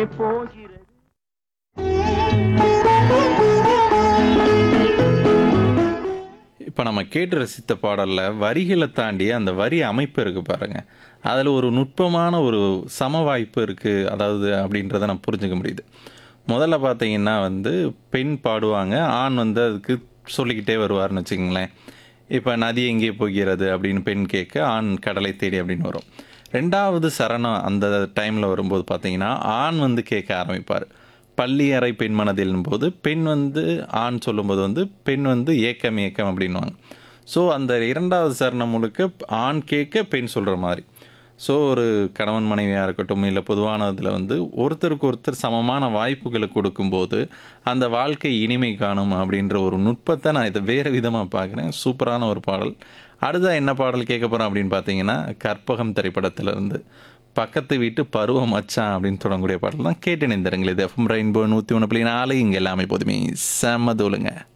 போகிறது இப்போ நம்ம கேட்டு ரசித்த பாடலில் வரிகளை தாண்டி அந்த வரி அமைப்பு இருக்குது பாருங்க அதில் ஒரு நுட்பமான ஒரு சம வாய்ப்பு இருக்குது அதாவது அப்படின்றத நான் புரிஞ்சுக்க முடியுது முதல்ல பார்த்தீங்கன்னா வந்து பெண் பாடுவாங்க ஆண் வந்து அதுக்கு சொல்லிக்கிட்டே வருவார்னு வச்சுக்கோங்களேன் இப்போ நதி எங்கே போகிறது அப்படின்னு பெண் கேட்க ஆண் கடலை தேடி அப்படின்னு வரும் ரெண்டாவது சரணம் அந்த டைமில் வரும்போது பார்த்தீங்கன்னா ஆண் வந்து கேட்க ஆரம்பிப்பார் பள்ளி அறை பெண் மனதில் போது பெண் வந்து ஆண் சொல்லும்போது வந்து பெண் வந்து ஏக்கம் ஏக்கம் அப்படின்வாங்க ஸோ அந்த இரண்டாவது சரணம் முழுக்க ஆண் கேட்க பெண் சொல்கிற மாதிரி ஸோ ஒரு கணவன் மனைவியாக இருக்கட்டும் இல்லை பொதுவானதில் வந்து ஒருத்தருக்கு ஒருத்தர் சமமான வாய்ப்புகளை கொடுக்கும்போது அந்த வாழ்க்கை இனிமை காணும் அப்படின்ற ஒரு நுட்பத்தை நான் இதை வேறு விதமாக பார்க்குறேன் சூப்பரான ஒரு பாடல் அடுத்தா என்ன பாடல் கேட்க போகிறோம் அப்படின்னு பார்த்தீங்கன்னா கற்பகம் திரைப்படத்திலிருந்து பக்கத்து வீட்டு பருவம் மச்சான் அப்படின்னு தொடங்கக்கூடிய பாடல் தான் கேட்டு நினைந்தருங்கள் இது எஃப்எம் ரெயின்போ நூற்றி ஒன்று புள்ளி நாலு இங்கே எல்லாமே போதுமே செம்ம தோலுங்க